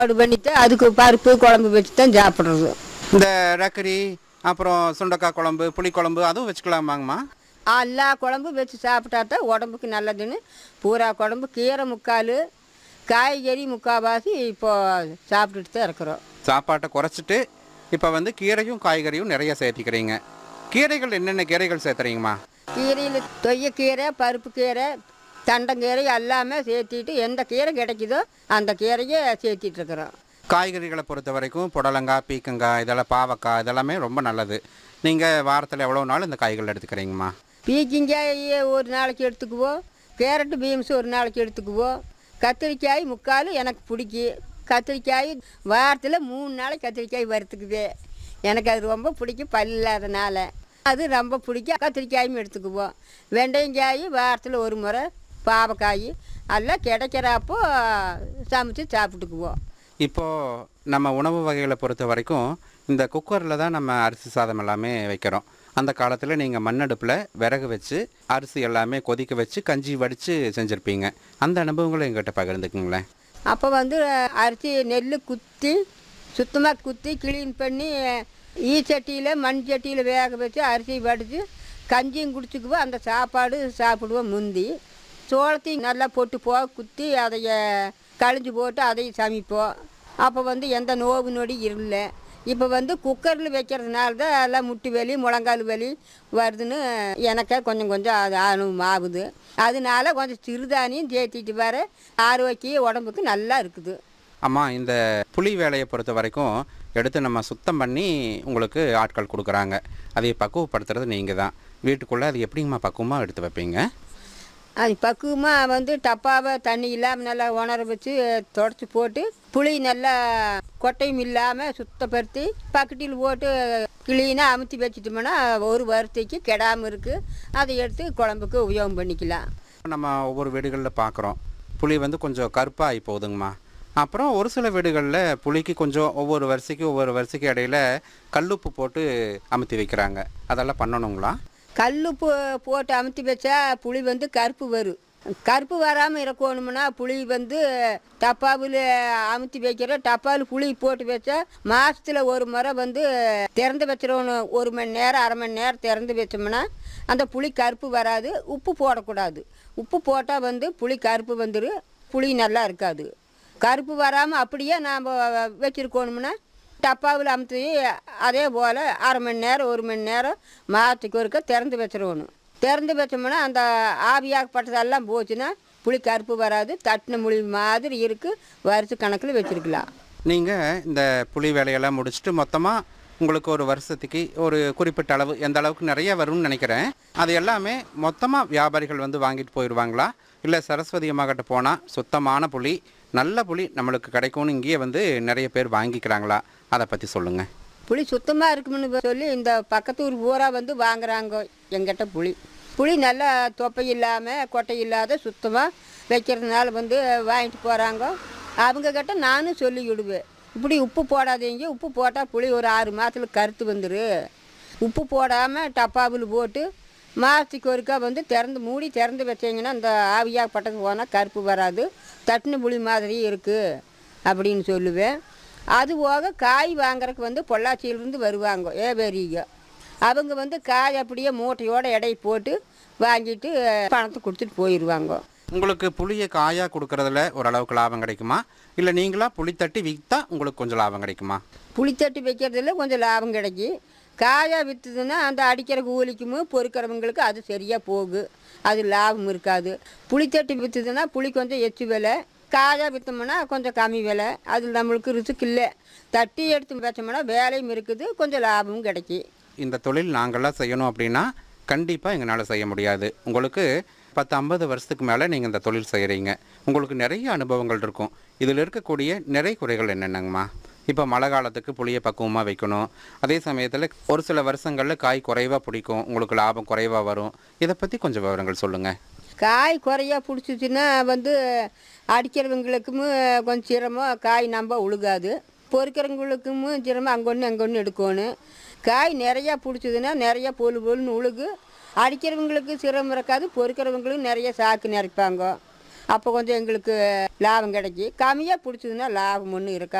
சாப்பாடு பண்ணிட்டு அதுக்கு பருப்பு குழம்பு வச்சு தான் சாப்பிட்றது இந்த ரக்கரி அப்புறம் சுண்டக்காய் குழம்பு புளிக்குழம்பு அதுவும் வச்சுக்கலாமாங்கம்மா எல்லா குழம்பும் வச்சு சாப்பிட்டா தான் உடம்புக்கு நல்லதுன்னு பூரா குழம்பு கீரை முக்கால் காய்கறி முக்கால்வாசி இப்போ சாப்பிட்டுட்டு தான் இருக்கிறோம் சாப்பாட்டை குறைச்சிட்டு இப்போ வந்து கீரையும் காய்கறியும் நிறைய சேர்த்திக்கிறீங்க கீரைகள் என்னென்ன கீரைகள் சேர்த்துறீங்கம்மா கீரையில் தொய்யக்கீரை பருப்பு கீரை தண்டங்கீரை எல்லாமே சேர்த்திட்டு எந்த கீரை கிடைக்குதோ அந்த கீரையை சேர்த்திட்டு இருக்கிறோம் காய்கறிகளை பொறுத்த வரைக்கும் புடலங்காய் பீக்கங்காய் இதெல்லாம் பாவக்காய் இதெல்லாமே ரொம்ப நல்லது நீங்கள் வாரத்தில் எவ்வளோ நாள் இந்த காய்கள் எடுத்துக்கிறீங்கம்மா பீக்கிங்காய் ஒரு நாளைக்கு எடுத்துக்குவோம் கேரட்டு பீன்ஸ் ஒரு நாளைக்கு எடுத்துக்குவோம் கத்திரிக்காய் முக்கால் எனக்கு பிடிக்கும் கத்திரிக்காய் வாரத்தில் மூணு நாளைக்கு கத்திரிக்காய் வறுத்துக்குவே எனக்கு அது ரொம்ப பிடிக்கும் பல் இல்லாதனால அது ரொம்ப பிடிக்கும் கத்திரிக்காயும் எடுத்துக்குவோம் வெண்டையங்காய் வாரத்தில் ஒரு முறை பாவக்காய் எல்லாம் கிடைக்கிறப்போ சமைச்சு சாப்பிட்டுக்குவோம் இப்போது நம்ம உணவு வகைகளை பொறுத்த வரைக்கும் இந்த குக்கரில் தான் நம்ம அரிசி சாதம் எல்லாமே வைக்கிறோம் அந்த காலத்தில் நீங்கள் மண்ணடுப்பில் விறகு வச்சு அரிசி எல்லாமே கொதிக்க வச்சு கஞ்சி வடித்து செஞ்சுருப்பீங்க அந்த அனுபவங்களை எங்கிட்ட பகிர்ந்துக்குங்களேன் அப்போ வந்து அரிசி நெல் குத்தி சுத்தமாக குத்தி க்ளீன் பண்ணி ஈ சட்டியில் மண் சட்டியில் வேக வச்சு அரிசி வடித்து கஞ்சியும் குடிச்சுக்குவோம் அந்த சாப்பாடு சாப்பிடுவோம் முந்தி சோளத்தையும் நல்லா போட்டு போ குத்தி அதைய கழிஞ்சு போட்டு அதையும் சமைப்போம் அப்போ வந்து எந்த நோவு நொடி இல்லை இப்போ வந்து குக்கரில் வைக்கிறதுனால தான் எல்லாம் முட்டு வலி முழங்கால் வலி வருதுன்னு எனக்கு கொஞ்சம் கொஞ்சம் அது அனுபவம் ஆகுது அதனால கொஞ்சம் சிறுதானியம் சேர்த்திட்டு வர ஆரோக்கிய உடம்புக்கு நல்லா இருக்குது அம்மா இந்த புளி வேலையை பொறுத்த வரைக்கும் எடுத்து நம்ம சுத்தம் பண்ணி உங்களுக்கு ஆட்கள் கொடுக்குறாங்க அதை பக்குவப்படுத்துறது நீங்கள் தான் வீட்டுக்குள்ளே அது எப்படிங்கம்மா பக்குவமாக எடுத்து வைப்பீங்க அது பக்குவமாக வந்து டப்பாவை தண்ணி இல்லாமல் நல்லா உணர வச்சு தொடச்சி போட்டு புளி நல்லா கொட்டையும் இல்லாமல் சுத்தப்படுத்தி பக்கெட்டில் போட்டு கிளீனாக அமுத்தி வச்சிட்டோம்னா ஒரு வருஷத்துக்கு கெடாமல் இருக்குது அதை எடுத்து குழம்புக்கு உபயோகம் பண்ணிக்கலாம் நம்ம ஒவ்வொரு வீடுகளில் பார்க்குறோம் புளி வந்து கொஞ்சம் கருப்பாகி போகுதுங்கம்மா அப்புறம் ஒரு சில வீடுகளில் புளிக்கு கொஞ்சம் ஒவ்வொரு வரிசைக்கு ஒவ்வொரு வரிசைக்கு இடையில கல்லுப்பு போட்டு அமுத்தி வைக்கிறாங்க அதெல்லாம் பண்ணணுங்களா கல் போ போட்டு அமுத்தி வச்சா புளி வந்து கருப்பு வரும் கருப்பு வராமல் இருக்கணும்னா புளி வந்து டப்பாவில் அமுத்தி வைக்கிற டப்பாவில் புளி போட்டு வச்சா மாதத்தில் ஒரு முறை வந்து திறந்து வச்சிடணும் ஒரு மணி நேரம் அரை மணி நேரம் திறந்து வச்சோம்னா அந்த புளி கருப்பு வராது உப்பு போடக்கூடாது உப்பு போட்டால் வந்து புளி கருப்பு வந்துடும் புளி நல்லா இருக்காது கருப்பு வராமல் அப்படியே நாம் வச்சுருக்கணும்னா டப்பாவில் அமுத்தி அதே போல் அரை மணி நேரம் ஒரு மணி நேரம் மாதத்துக்கு ஒருக்க திறந்து வச்சிடணும் திறந்து வச்சோம்னா அந்த ஆவியாகப்பட்டதெல்லாம் போச்சுன்னா புளி கருப்பு வராது தட்டின மொழி மாதிரி இருக்குது வருஷ கணக்கில் வச்சுருக்கலாம் நீங்கள் இந்த புளி வேலையெல்லாம் முடிச்சுட்டு மொத்தமாக உங்களுக்கு ஒரு வருஷத்துக்கு ஒரு குறிப்பிட்ட அளவு எந்த அளவுக்கு நிறைய வரும்னு நினைக்கிறேன் அது எல்லாமே மொத்தமாக வியாபாரிகள் வந்து வாங்கிட்டு போயிடுவாங்களா இல்லை சரஸ்வதி அம்மாக்கிட்ட போனால் சுத்தமான புளி நல்ல புளி நம்மளுக்கு கிடைக்கும்னு இங்கேயே வந்து நிறைய பேர் வாங்கிக்கிறாங்களா அதை பற்றி சொல்லுங்கள் புளி சுத்தமாக இருக்கும்னு சொல்லி இந்த பக்கத்தூர் பூரா வந்து வாங்குறாங்க எங்கிட்ட புளி புளி நல்லா தொப்பை இல்லாமல் கொட்டை இல்லாத சுத்தமாக வைக்கிறதுனால வந்து வாங்கிட்டு போகிறாங்க அவங்க கிட்ட நானும் சொல்லி விடுவேன் இப்படி உப்பு போடாதீங்க உப்பு போட்டால் புளி ஒரு ஆறு மாதத்துல கருத்து வந்துரு உப்பு போடாமல் டப்பாவில் போட்டு மாதத்துக்கு ஒருக்கா வந்து திறந்து மூடி திறந்து வச்சிங்கன்னா இந்த ஆவியாகப்பட்டது போனால் கருப்பு வராது தட்டின புளி மாதிரி இருக்குது அப்படின்னு சொல்லுவேன் அது போக காய் வாங்குறதுக்கு வந்து பொள்ளாச்சியிலிருந்து வருவாங்க ஏபேரிங்க அவங்க வந்து காய் அப்படியே மூட்டையோட எடை போட்டு வாங்கிட்டு பணத்தை கொடுத்துட்டு போயிடுவாங்க உங்களுக்கு புளியை காயாக கொடுக்கறதுல ஓரளவுக்கு லாபம் கிடைக்குமா இல்லை நீங்களா புளி தட்டி விற்றா உங்களுக்கு கொஞ்சம் லாபம் கிடைக்குமா புளித்தட்டி வைக்கிறதுல கொஞ்சம் லாபம் கிடைக்கும் காயாக விற்றுதுன்னா அந்த அடிக்கிற கூலிக்கும் பொறுக்கிறவங்களுக்கு அது சரியாக போகும் அது லாபம் இருக்காது புளித்தட்டி விற்றுதுன்னா புளி கொஞ்சம் எச்சு விலை காயாக விற்றோம்னா கொஞ்சம் கம்மி விலை அது நம்மளுக்கு ரிசுக்கு இல்லை தட்டி எடுத்து வச்சோம்னா வேலையும் இருக்குது கொஞ்சம் லாபமும் கிடைக்கும் இந்த தொழில் நாங்கள்லாம் செய்யணும் அப்படின்னா கண்டிப்பாக எங்களால் செய்ய முடியாது உங்களுக்கு பத்து ஐம்பது வருஷத்துக்கு மேலே நீங்கள் இந்த தொழில் செய்கிறீங்க உங்களுக்கு நிறைய அனுபவங்கள் இருக்கும் இதில் இருக்கக்கூடிய நிறை குறைகள் என்னென்னங்கம்மா இப்போ மழை காலத்துக்கு புளியை பக்குவமாக வைக்கணும் அதே சமயத்தில் ஒரு சில வருஷங்களில் காய் குறைவாக பிடிக்கும் உங்களுக்கு லாபம் குறைவாக வரும் இதை பற்றி கொஞ்சம் விவரங்கள் சொல்லுங்கள் காய் குறையா பிடிச்சிச்சின்னா வந்து அடிக்கிறவங்களுக்கும் கொஞ்சம் சிரமம் காய் நம்ப உழுகாது பொறுக்கிறவங்களுக்கும் சிரமம் அங்கொன்று அங்கொன்று எடுக்கணும் காய் நிறையா பிடிச்சதுன்னா நிறைய பொழு பொழுன்னு உழுகு அடிக்கிறவங்களுக்கு சிரமம் இருக்காது பொறுக்கிறவங்களும் நிறைய சாக்கு நிறைப்பாங்க அப்போ கொஞ்சம் எங்களுக்கு லாபம் கிடைக்கி கம்மியாக பிடிச்சதுன்னா லாபம் ஒன்றும் இருக்கா